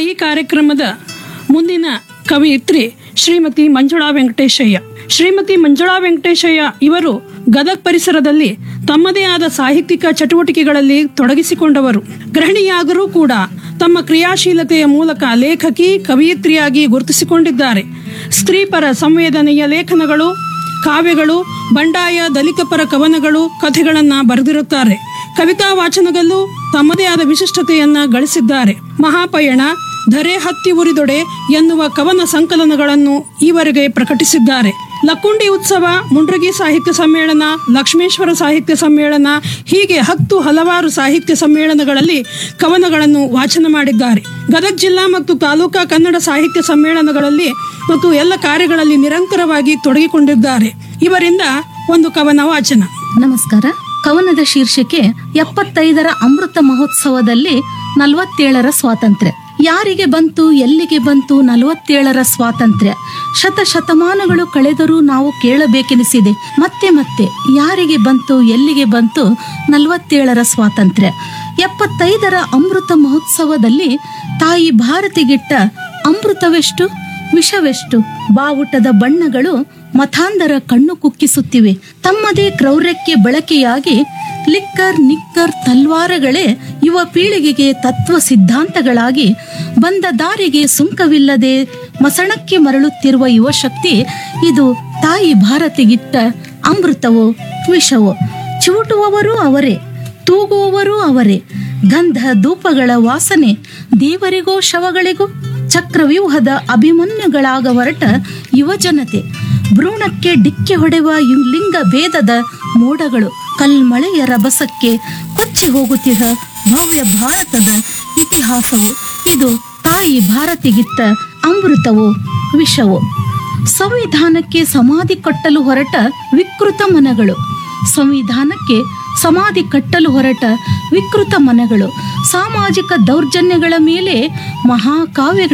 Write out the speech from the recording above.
ಈ ಕಾರ್ಯಕ್ರಮದ ಮುಂದಿನ ಕವಿಯಿತ್ರಿ ಶ್ರೀಮತಿ ಮಂಜುಳಾ ವೆಂಕಟೇಶಯ್ಯ ಶ್ರೀಮತಿ ಮಂಜುಳಾ ವೆಂಕಟೇಶಯ್ಯ ಇವರು ಗದಗ್ ಪರಿಸರದಲ್ಲಿ ತಮ್ಮದೇ ಆದ ಸಾಹಿತ್ಯಿಕ ಚಟುವಟಿಕೆಗಳಲ್ಲಿ ತೊಡಗಿಸಿಕೊಂಡವರು ಗೃಹಿಣಿಯಾದರೂ ಕೂಡ ತಮ್ಮ ಕ್ರಿಯಾಶೀಲತೆಯ ಮೂಲಕ ಲೇಖಕಿ ಕವಿಯಿತ್ರಿಯಾಗಿ ಗುರುತಿಸಿಕೊಂಡಿದ್ದಾರೆ ಸ್ತ್ರೀಪರ ಸಂವೇದನೆಯ ಲೇಖನಗಳು ಕಾವ್ಯಗಳು ಬಂಡಾಯ ದಲಿತ ಪರ ಕವನಗಳು ಕಥೆಗಳನ್ನ ಬರೆದಿರುತ್ತಾರೆ ಕವಿತಾ ವಾಚನದಲ್ಲೂ ತಮ್ಮದೇ ಆದ ವಿಶಿಷ್ಟತೆಯನ್ನ ಗಳಿಸಿದ್ದಾರೆ ಮಹಾಪಯಣ ಧರೆ ಹತ್ತಿ ಉರಿದೊಡೆ ಎನ್ನುವ ಕವನ ಸಂಕಲನಗಳನ್ನು ಈವರೆಗೆ ಪ್ರಕಟಿಸಿದ್ದಾರೆ ಲಕ್ಕುಂಡಿ ಉತ್ಸವ ಮುಂಡ್ರಗಿ ಸಾಹಿತ್ಯ ಸಮ್ಮೇಳನ ಲಕ್ಷ್ಮೇಶ್ವರ ಸಾಹಿತ್ಯ ಸಮ್ಮೇಳನ ಹೀಗೆ ಹತ್ತು ಹಲವಾರು ಸಾಹಿತ್ಯ ಸಮ್ಮೇಳನಗಳಲ್ಲಿ ಕವನಗಳನ್ನು ವಾಚನ ಮಾಡಿದ್ದಾರೆ ಗದಗ ಜಿಲ್ಲಾ ಮತ್ತು ತಾಲೂಕಾ ಕನ್ನಡ ಸಾಹಿತ್ಯ ಸಮ್ಮೇಳನಗಳಲ್ಲಿ ಮತ್ತು ಎಲ್ಲ ಕಾರ್ಯಗಳಲ್ಲಿ ನಿರಂತರವಾಗಿ ತೊಡಗಿಕೊಂಡಿದ್ದಾರೆ ಇವರಿಂದ ಒಂದು ಕವನ ವಾಚನ ನಮಸ್ಕಾರ ಕವನದ ಶೀರ್ಷಿಕೆ ಎಪ್ಪತ್ತೈದರ ಅಮೃತ ಮಹೋತ್ಸವದಲ್ಲಿ ನಲವತ್ತೇಳರ ಸ್ವಾತಂತ್ರ್ಯ ಯಾರಿಗೆ ಬಂತು ಎಲ್ಲಿಗೆ ಬಂತು ನಲವತ್ತೇಳರ ಸ್ವಾತಂತ್ರ್ಯ ಶತ ಶತಮಾನಗಳು ಕಳೆದರೂ ನಾವು ಕೇಳಬೇಕೆನಿಸಿದೆ ಮತ್ತೆ ಮತ್ತೆ ಯಾರಿಗೆ ಬಂತು ಎಲ್ಲಿಗೆ ಬಂತು ನಲವತ್ತೇಳರ ಸ್ವಾತಂತ್ರ್ಯ ಎಪ್ಪತ್ತೈದರ ಅಮೃತ ಮಹೋತ್ಸವದಲ್ಲಿ ತಾಯಿ ಭಾರತಿಗಿಟ್ಟ ಅಮೃತವೆಷ್ಟು ವಿಷವೆಷ್ಟು ಬಾವುಟದ ಬಣ್ಣಗಳು ಮತಾಂಧರ ಕಣ್ಣು ಕುಕ್ಕಿಸುತ್ತಿವೆ ತಮ್ಮದೇ ಕ್ರೌರ್ಯಕ್ಕೆ ಬಳಕೆಯಾಗಿ ಲಿಕ್ಕರ್ ನಿಕ್ಕರ್ ತಲ್ವಾರಗಳೇ ಯುವ ಪೀಳಿಗೆಗೆ ತತ್ವ ಸಿದ್ಧಾಂತಗಳಾಗಿ ಬಂದ ದಾರಿಗೆ ಸುಂಕವಿಲ್ಲದೆ ಮಸಣಕ್ಕೆ ಮರಳುತ್ತಿರುವ ಯುವ ಶಕ್ತಿ ಇದು ತಾಯಿ ಭಾರತಿಗಿಟ್ಟ ಅಮೃತವೋ ವಿಷವೋ ಚಿವುಟುವವರೂ ಅವರೇ ತೂಗುವವರೂ ಅವರೇ ಗಂಧ ಧೂಪಗಳ ವಾಸನೆ ದೇವರಿಗೋ ಶವಗಳಿಗೋ ಚಕ್ರವ್ಯೂಹದ ಅಭಿಮನ್ಯುಗಳಾಗ ಹೊರಟ ಯುವಜನತೆ ಭ್ರೂಣಕ್ಕೆ ಡಿಕ್ಕೆ ಹೊಡೆವ ಯು- ಲಿಂಗ ಭೇದದ ಮೋಡಗಳು ಕಲ್ಮಳೆಯ ರಭಸಕ್ಕೆ ಕೊಚ್ಚಿ ಹೋಗುತ್ತಿದ್ದ ಭವ್ಯ ಭಾರತದ ಇತಿಹಾಸವು ಇದು ತಾಯಿ ಭಾರತಿಗಿತ್ತ ಅಮೃತವೋ ವಿಷವೋ ಸಂವಿಧಾನಕ್ಕೆ ಸಮಾಧಿ ಕಟ್ಟಲು ಹೊರಟ ವಿಕೃತ ಮನಗಳು ಸಂವಿಧಾನಕ್ಕೆ ಸಮಾಧಿ ಕಟ್ಟಲು ಹೊರಟ ವಿಕೃತ ಮನಗಳು ಸಾಮಾಜಿಕ ದೌರ್ಜನ್ಯಗಳ ಮೇಲೆ ಮಹಾಕಾವ್ಯಗಳ